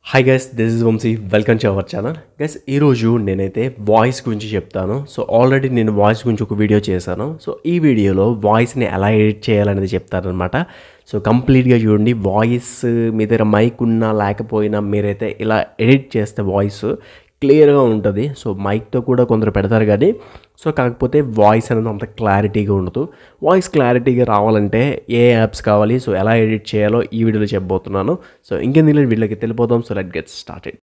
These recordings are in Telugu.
Hi guys this is Vamsi welcome to our channel guys ఈరోజు నేనైతే వాయిస్ గురించి చెప్తాను సో ఆల్రెడీ నేను వాయిస్ గురించి ఒక వీడియో చేశాను సో ఈ వీడియోలో వాయిస్ని ఎలా ఎడిట్ చేయాలనేది చెప్తారనమాట సో కంప్లీట్గా చూడండి వాయిస్ మీ దగ్గర మైక్ ఉన్నా లేకపోయినా మీరైతే ఇలా ఎడిట్ చేస్తే వాయిస్ క్లియర్గా ఉంటుంది సో మైక్తో కూడా కొందరు పెడతారు కానీ సో కాకపోతే వాయిస్ అనేది అంత క్లారిటీగా ఉండదు వాయిస్ క్లారిటీగా రావాలంటే ఏ యాప్స్ కావాలి సో ఎలా ఎడిట్ చేయాలో ఈ వీడియోలో చెప్పబోతున్నాను సో ఇంకెందుకు లేదు వీళ్ళకి తెలిపోదాం so let get started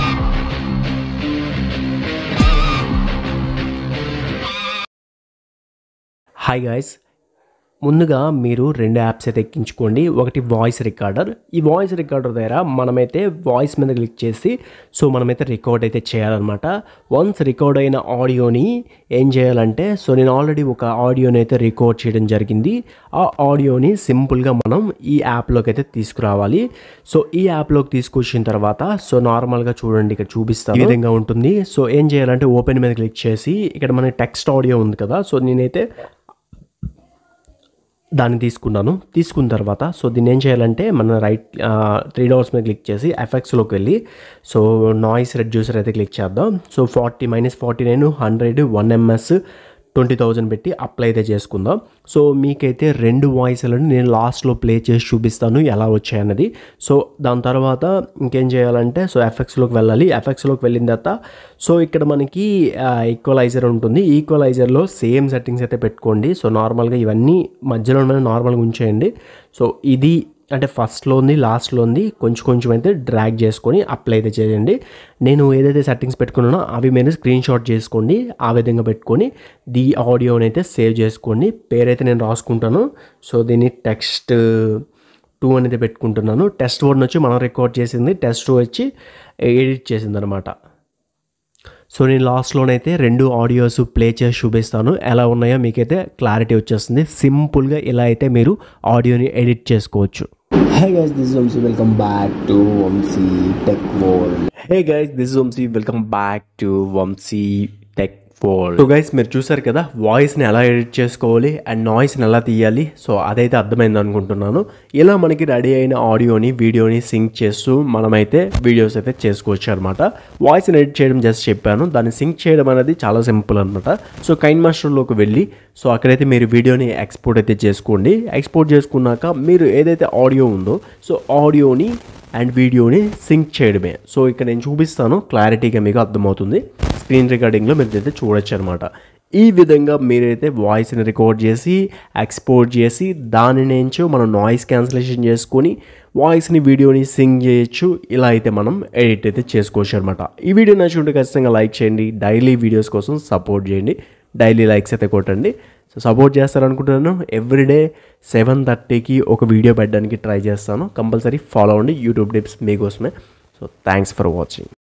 hi guys ముందుగా మీరు రెండు యాప్స్ అయితే ఎక్కించుకోండి ఒకటి వాయిస్ రికార్డర్ ఈ వాయిస్ రికార్డర్ దగ్గర మనమైతే వాయిస్ మీద క్లిక్ చేసి సో మనమైతే రికార్డ్ అయితే చేయాలన్నమాట వన్స్ రికార్డ్ అయిన ఆడియోని ఏం చేయాలంటే సో నేను ఆల్రెడీ ఒక ఆడియోని అయితే రికార్డ్ చేయడం జరిగింది ఆ ఆడియోని సింపుల్గా మనం ఈ యాప్లోకి అయితే తీసుకురావాలి సో ఈ యాప్లోకి తీసుకొచ్చిన తర్వాత సో నార్మల్గా చూడండి ఇక్కడ చూపిస్తాను ఈ విధంగా ఉంటుంది సో ఏం చేయాలంటే ఓపెన్ మీద క్లిక్ చేసి ఇక్కడ మన టెక్స్ట్ ఆడియో ఉంది కదా సో నేనైతే దాన్ని తీసుకున్నాను తీసుకున్న తర్వాత సో దీన్ని ఏం చేయాలంటే మన రైట్ త్రీ డాట్స్ మీద క్లిక్ చేసి ఎఫెక్ట్స్లోకి వెళ్ళి సో నాయిస్ రెడ్యూసర్ అయితే క్లిక్ చేద్దాం so forty minus forty nine hundred one ms twenty thousand పెట్టి అప్లై అయితే చేసుకుందాం సో మీకైతే రెండు వాయిస్లను నేను లాస్ట్లో ప్లే చేసి చూపిస్తాను ఎలా వచ్చాయన్నది సో దాని తర్వాత ఇంకేం చేయాలంటే సో ఎఫెక్ట్స్లోకి వెళ్ళాలి ఎఫెక్ట్స్లోకి వెళ్ళిన తర్వాత సో ఇక్కడ మనకి ఈక్వలైజర్ ఉంటుంది ఈక్వలైజర్లో సేమ్ సెట్టింగ్స్ అయితే పెట్టుకోండి సో నార్మల్గా ఇవన్నీ మధ్యలో నార్మల్గా ఉంచేయండి సో ఇది అంటే ఫస్ట్లో ఉంది లాస్ట్లో ఉంది కొంచెం కొంచెం అయితే డ్రాగ్ చేసుకొని అప్లై అయితే చేయండి నేను ఏదైతే సెట్టింగ్స్ పెట్టుకున్నానో అవి మీరు స్క్రీన్ షాట్ చేసుకోండి ఆ విధంగా పెట్టుకొని ది ఆడియోని అయితే సేవ్ చేసుకోండి పేరైతే నేను రాసుకుంటాను సో దీన్ని టెక్స్ట్ టూ అనేది పెట్టుకుంటున్నాను టెస్ట్ వన్ వచ్చి మనం రికార్డ్ చేసింది టెస్ట్ టూ వచ్చి ఎడిట్ చేసింది అనమాట సో నేను లాస్ట్లోనైతే రెండు ఆడియోస్ ప్లే చేసి చూపిస్తాను ఎలా ఉన్నాయో మీకైతే క్లారిటీ వచ్చేస్తుంది సింపుల్గా ఇలా అయితే మీరు ఆడియోని ఎడిట్ చేసుకోవచ్చు Hey guys, this is Vamsi. Welcome back to Vamsi Tech World. Hey guys this Vamsi welcome back to Vamsi tech world so guys మీరు చూసారు కదా వాయిస్ని ఎలా ఎడిట్ చేసుకోవాలి అండ్ నాయిస్ని ఎలా తీయాలి సో అదైతే అర్థమైంది అనుకుంటున్నాను ఇలా మనకి రెడీ అయిన ఆడియోని వీడియోని సింక్ చేస్తూ మనమైతే వీడియోస్ అయితే చేసుకోవచ్చు అనమాట వాయిస్ని ఎడిట్ చేయడం జస్ట్ చెప్పాను దాన్ని సింక్ చేయడం అనేది చాలా సింపుల్ అనమాట సో కైన్ మాస్టర్లోకి వెళ్ళి సో అక్కడైతే మీరు వీడియోని ఎక్స్పోర్ట్ అయితే చేసుకోండి ఎక్స్పోర్ట్ చేసుకున్నాక మీరు ఏదైతే ఆడియో ఉందో సో ఆడియోని అండ్ వీడియోని సింక్ చేయడమే సో ఇక్కడ నేను చూపిస్తాను క్లారిటీగా మీకు అర్థమవుతుంది స్క్రీన్ రికార్డింగ్లో మీరు అయితే చూడొచ్చు అనమాట ఈ విధంగా మీరైతే వాయిస్ని రికార్డ్ చేసి ఎక్స్పోర్ట్ చేసి దాని నుంచి మనం నాయిస్ క్యాన్సిలేషన్ చేసుకొని వాయిస్ని వీడియోని సింగ్ చేయొచ్చు ఇలా అయితే మనం ఎడిట్ అయితే చేసుకోవచ్చు అనమాట ఈ వీడియో నచ్చుంటే ఖచ్చితంగా లైక్ చేయండి డైలీ వీడియోస్ కోసం సపోర్ట్ చేయండి డైలీ లైక్స్ అయితే కొట్టండి సో సపోర్ట్ చేస్తారనుకుంటున్నాను ఎవ్రీడే సెవెన్ థర్టీకి ఒక వీడియో పెట్టడానికి ట్రై చేస్తాను కంపల్సరీ ఫాలో అవ్వండి యూట్యూబ్ టిప్స్ మీకోసమే సో థ్యాంక్స్ ఫర్ వాచింగ్